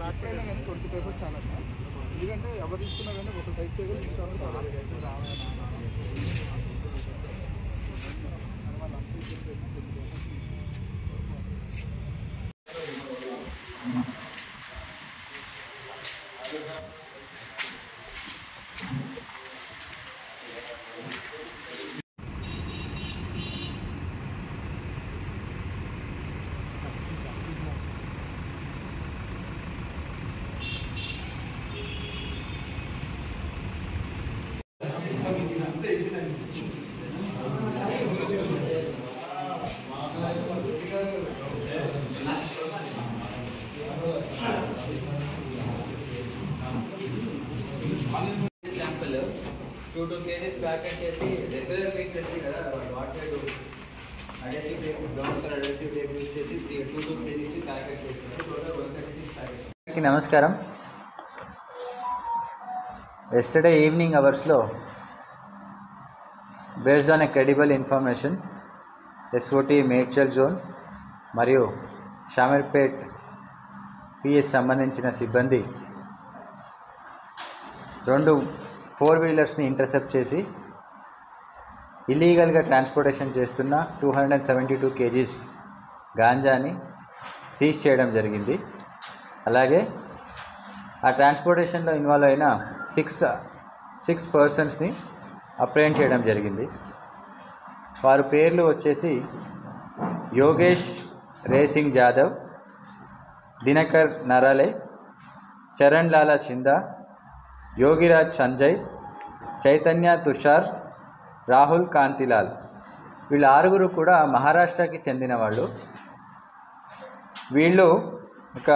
ఎక్కడైనా కానీ twenty papers చాలా సార్ ఎందుకంటే ఎవరు తీసుకున్నా కానీ ఒక టైప్ చేయగలిగి sample two two kgs packet చేసి రెగ్యులర్ వెయిట్ ఉంటుంది కదా what side adhesive tape brown colour adhesive tape use చేసి three two two kgs packet చేస్తున్నారు total one thirty six packets అందరికీ నమస్కారం ఎస్టర్డే ఈవినింగ్ అవర్స్లో based on a credible information SOT Medchal zone మరియు Shamirpet PS సంబంధించిన సిబ్బంది రెండు ఫోర్ వీలర్స్ని ఇంటర్సెప్ట్ చేసి ఇల్లీగల్గా ట్రాన్స్పోర్టేషన్ చేస్తున్న two hundred and seventy two kgs గాంజాని సీజ్ చేయడం జరిగింది అలాగే ఆ ట్రాన్స్పోర్టేషన్లో ఇన్వాల్వ్ అయిన సిక్స్ సిక్స్ పర్సన్స్ని అప్రహెండ్ చేయడం జరిగింది వారి పేర్లు వచ్చేసి యోగేష్ రేసింగ్ జాదవ్ దినకర్ నరాలే చరణ్ లాలా సిందా యోగిరాజ్ సంజయ్ చైతన్య తుషార్ రాహుల్ కాంతిలాల్ వీళ్ళ ఆరుగురు కూడా మహారాష్ట్రకి చెందిన వాళ్ళు వీళ్ళు ఒక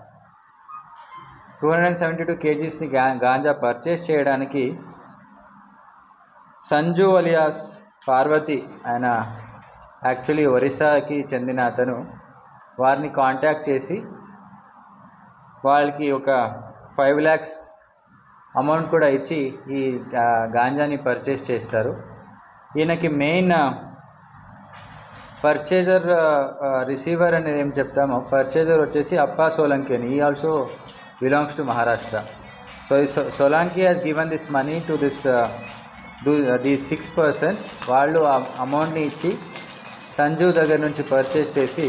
two hundred and seventy two కేజీస్ని గా గాంజా పర్చేస్ చేయడానికి సంజు అలియాస్ పార్వతి ఆయన యాక్చువల్లీ ఒరిస్సాకి చెందిన అతను వారిని కాంటాక్ట్ చేసి వాళ్ళకి ఒక ఫైవ్ ల్యాక్స్ అమౌంట్ కూడా ఇచ్చి ఈ గా- గాంజాని పర్చేస్ చేస్తారు ఈయనకి మెయిన్ పర్చేజర్ రిసీవర్ అనేది ఏం చెప్తామో పర్చేజర్ వచ్చేసి అప్పా సోలంకి అని ఈ also belongs to Maharashtra so ఈ Solanki has given this money to this the six persons వాళ్ళు ఆ అమౌంట్ని ఇచ్చి సంజు దగ్గర నుంచి పర్చేస్ చేసి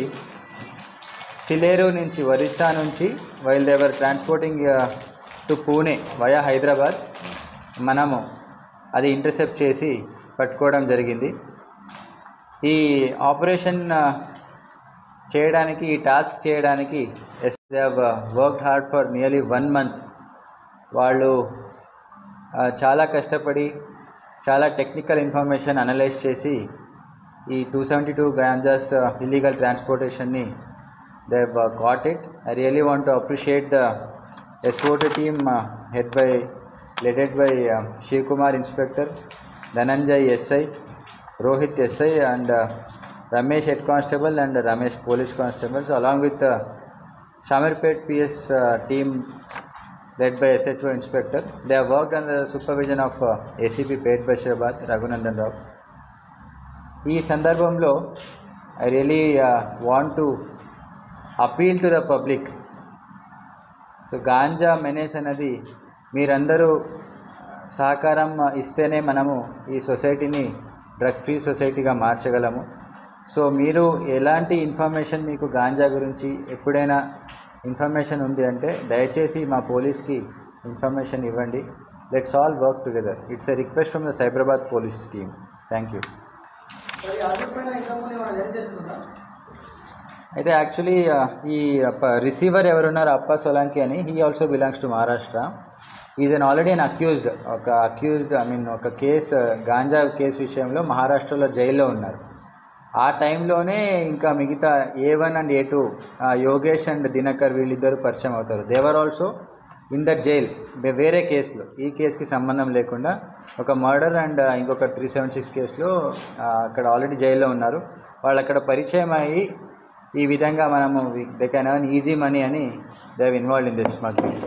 సిలేరు నుంచి ఒరిస్సా నుంచి while they're transporting to Pune via Hyderabad మనము అది ఇంటర్సెప్ట్ చేసి పట్టుకోవడం జరిగింది ఈ ఆపరేషన్ ఆ, చేయడానికి ఈ టాస్క్ చేయడానికి as they have worked hard for nearly one month వాళ్ళు ఆ, చాలా కష్టపడి చాలా టెక్నికల్ ఇన్ఫర్మేషన్ అనలైజ్ చేసి ఈ two seventy two ganjas illegal ట్రాన్స్పోర్టేషన్ని they caught it I really want to appreciate the SOT team head by leaded by Shiv Kumar inspector Dhananjay SI Rohit SI and Ramesh head constable and Ramesh police constables along with Shamirpet PS team led by SHO inspector. They have worked under the supervision of uh, ACP Pet Bashirabad, Raghuనందన్ రావు ఈ సందర్భంలో I really want to appeal to the public so ganja menace అనేది మీరందరూ సహకారం ఇస్తేనే మనము ఈ సొసైటీని డ్రగ్ ఫ్రీ సొసైటీగా మార్చగలము సో మీరు ఎలాంటి ఇన్ఫర్మేషన్ మీకు గాంజా గురించి ఎప్పుడైనా ఇన్ఫర్మేషన్ ఉంది అంటే దయచేసి మా పోలీస్కి ఇన్ఫర్మేషన్ ఇవ్వండి let's all work together it's a request from the Cyberabad police team thank you మరి ఆర్డర్ పైన ఎగ్జాంపుల్ ఏమైనా జారీ చేస్తుందా అయితే యాక్చువల్లీ ఈ రిసీవర్ ఎవరున్నారు అప్ప సోలాంకి అని he also belongs to Maharashtra is an already an accused ఒక అక్యూజ్డ్ ఐ మీన్ ఒక కేసు గాంజా కేసు విషయంలో మహారాష్ట్రలో జైల్లో ఉన్నారు ఆ టైంలోనే ఇంకా మిగతా A one and A two Yogesh and Dinkar వీళ్ళిద్దరు పరిచయం అవుతారు they're also in that jail వేరే కేసులో ఈ కేసుకి సంబంధం లేకుండా ఒక మర్డర్ అండ్ ఇంకొక త్రీ సెవెన్ సిక్స్ కేసులో ఆ, అక్కడ ఆల్రెడీ జైల్లో ఉన్నారు వాళ్ళు అక్కడ పరిచయం అయ్యి ఈ విధంగా మనము they can earn easy money అని they have involve in this smuggling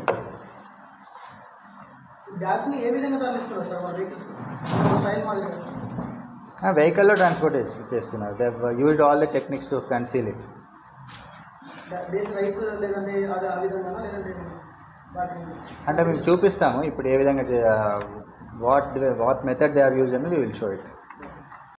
బ్యాగ్స్ని ఏ విధంగా తరలిస్తున్నారు సార్ వాళ్ళ వెహికల్స్ స్టైల్ మాదిరిగా వెహికల్లో ట్రాన్స్పోర్ట్ చేస్తున్నారు they used all the techniques to conceal it base rice లేదంటే అది ఆ విధంగా లేదంటే వాటి అంటే మేము చూపిస్తాము ఇప్పుడు ఏ విధంగా what what method they are use అని వీ విల్ షో ఇట్